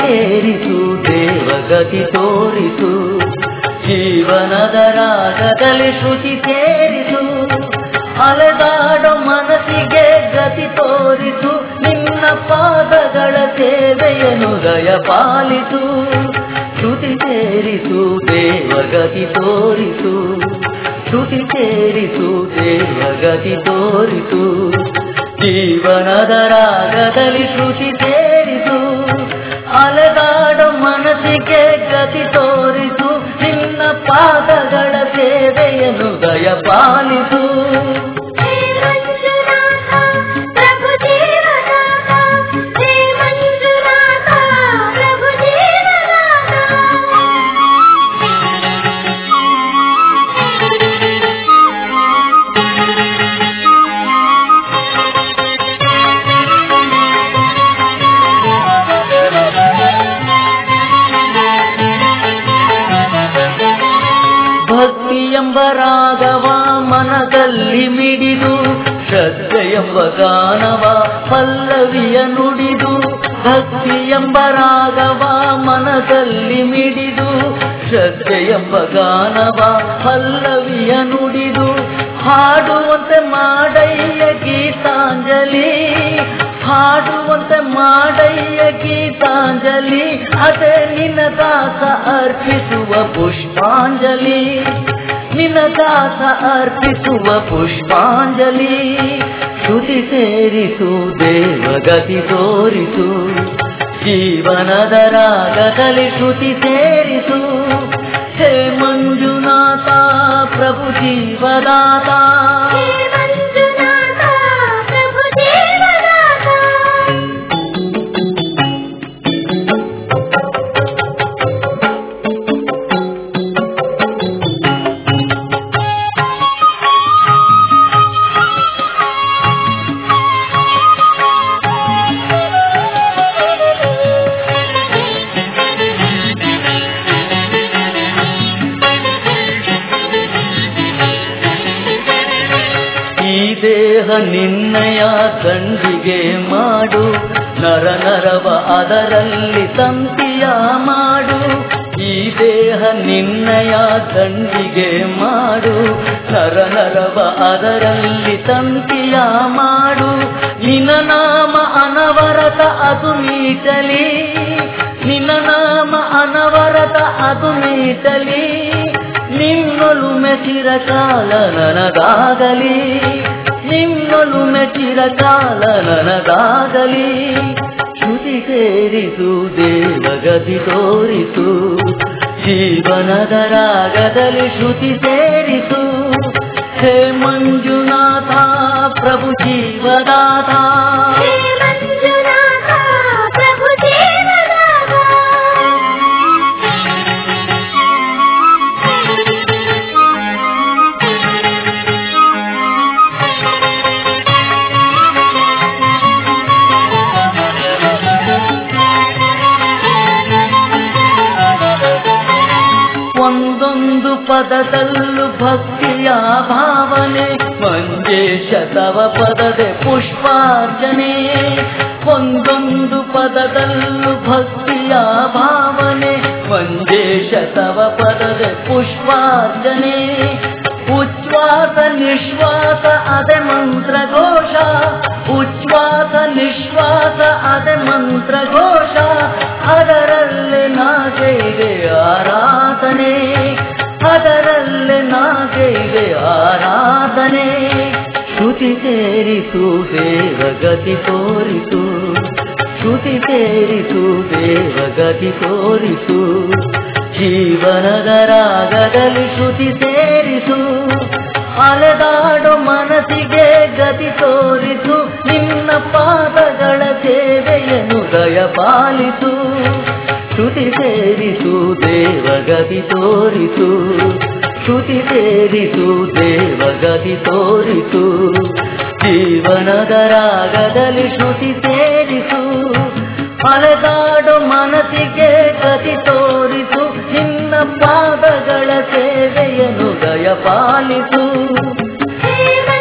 ಸೇರಿಸು ದೇವಗತಿ ತೋರಿಸು ಜೀವನದ ರಾಗದಲ್ಲಿ ಶ್ರುತಿ ಸೇರಿಸು ಅಲೆದಾಡೋ ಮನಸ್ಸಿಗೆ ಗತಿ ತೋರಿಸು ನಿನ್ನ ಪಾದಗಳ ಸೇವೆಯನ್ನು ದಯ ಪಾಲಿಸು ಶ್ರುತಿ ಸೇರಿಸು ದೇವಗತಿ ತೋರಿಸು ಶ್ರುತಿ ಸೇರಿಸು ದೇವಗತಿ ತೋರಿಸು ಜೀವನದ ರಾಗದಲ್ಲಿ ಶ್ರುತಿ ಸೇರಿಸು ಅಲೆದಾಡೋ ಮನಸ್ಸಿಗೆ ಗತಿ ತೋರಿಸು ನಿನ್ನ ಪಾದಗಳ ಸೇವೆಯನ್ನು ದಯ ಪಾಲಿಸು ಹೇ ಮಂಜುನಾಥ ಪ್ರಭು ದೇವನಾಥ ಹೇ ಮಂಜುನಾಥ ಪ್ರಭು ಭಕ್ತಿ ಎಂಬ ರಾಗವ ಮನದಲ್ಲಿ ಮಿಡಿದು ಶ್ರದ್ಧೆ ಎಂಬ ಗಾನವ ಪಲ್ಲವಿಯ ನುಡಿದು ಭಕ್ತಿ ಎಂಬ ರಾಗವ ಮನದಲ್ಲಿ ಮಿಡಿದು ಶ್ರದ್ಧೆ ಎಂಬ ಗಾನವ ಪಲ್ಲವಿಯ ನುಡಿದು ಹಾಡುವಂತೆ ಮಾಡಯ್ಯ ಗೀತಾಂಜಲಿ ಹಾಡುವಂತೆ ಮಾಡಯ್ಯ ಗೀತಾಂಜಲಿ ಅದೇ ನಿನ್ನ ದಾಸ ಅರ್ಪಿಸುವ ಪುಷ್ಪಾಂಜಲಿ ನಿನ್ನ ದಾಸ ಅರ್ಪಿಸುವ ಪುಷ್ಪಾಂಜಲಿ ಶ್ರುತಿ ಸೇರಿಸು ದೇವಗತಿ ತೋರಿಸು ಜೀವನದ ರಾಗದಲ್ಲಿ ಶ್ರುತಿ ಸೇರಿಸು ಹೇ ಮಂಜುನಾಥ ಪ್ರಭು ಜೀವದಾತ ಹೇ ಮಂಜುನಾಥ ಪ್ರಭು ದೇವನಾಥ ಈ ದೇಹ ನಿನ್ನಯ ದಂಡಿಗೆ ಮಾಡು ನರ ನರವ ಅದರಲ್ಲಿ ತಂತಿಯ ಮಾಡು ಈ ದೇಹ ನಿನ್ನಯ ದಂಡಿಗೆ ಮಾಡು ನರ ನರವ ಅದರಲ್ಲಿ ತಂತಿಯ ಮಾಡು ನಿನ್ನ ನಾಮ ಅನವರತ ಅದು ಮೀಟಲಿ ನಿನ್ನ ನಾಮ ಅನವರತ ಅದು ಮೀಟಲಿ ನಿನ್ನೊಲು ಮೆಚಿರ ಕಾಲ ನನಗಾಗಲಿ ನಿನ್ನೊಲು ಮೆಚಿರ ಕಾಲ ನನಗಾಗಲಿ ಶ್ರುತಿ ಸೇರಿಸು ದೇವಗತಿ ತೋರಿಸು ಜೀವನದ ರಾಗದಲ್ಲಿ ಶ್ರುತಿ ಸೇರಿಸು ಹೇ ಮಂಜುನಾಥ ಪ್ರಭು ಜೀವದಾತ ಹೇ ಮಂಜುನಾಥ ಪ್ರಭು ಒಂದೊಂದು ಪದದಲ್ಲೂ ಭಕ್ತಿಯ ಭಾವನೆ ಮಂಜೇಶ ತವ ಪದದೆ ಪುಷ್ಪಾರ್ಚನೆ ಒಂದೊಂದು ಪದದಲ್ಲೂ ಭಕ್ತಿಯ ಭಾವನೆ ಮಂಜೇಶ ತವ ಪದದೆ ಪುಷ್ಪಾರ್ಚನೆ ಉಚ್ಛ್ವಾಸ ನಿಶ್ವಾಸ ಅದೆ ಮಂತ್ರ ಘೋಷ ಉಚ್ಛ್ವಾಸ ನಿಶ್ವಾಸ ಅದೆ ಮಂತ್ರ ಘೋಷ ಅದರಲ್ಲಿ ನಾಗೆ ಇದೆ ಆರಾಧನೆ ಅದರಲ್ಲಿ ನಾಗೆ ಇದೆ ಆರಾಧನೆ ಶ್ರುತಿ ಸೇರಿಸು ದೇವಗತಿ ತೋರಿಸು ಶ್ರುತಿ ಸೇರಿಸು ದೇವಗತಿ ತೋರಿಸು ಜೀವನದ ರಾಗದಲ್ಲಿ ಶ್ರುತಿ ಸೇರಿಸು ಅಲೆದಾಡೋ ಮನಸ್ಸಿಗೆ ಗತಿ ತೋರಿಸು ನಿನ್ನ ಪಾದಗಳ ಸೇವೆಯನ್ನು ದಯ ಪಾಲಿಸು ಶ್ರುತಿ ಸೇರಿಸು ದೇವಗತಿ ತೋರಿಸು ಶ್ರುತಿ ಸೇರಿಸು ದೇವಗತಿ ತೋರಿಸು ಜೀವನದ ರಾಗದಲ್ಲಿ ಶ್ರುತಿ ಸೇರಿಸು ಅಲೆದಾಡೋ ಮನಸ್ಸಿಗೆ ಗತಿ ತೋರಿಸು ನಿನ್ನ ಪಾದಗಳ ಸೇವೆಯನ್ನು ದಯ ಪಾಲಿಸು ಹೇ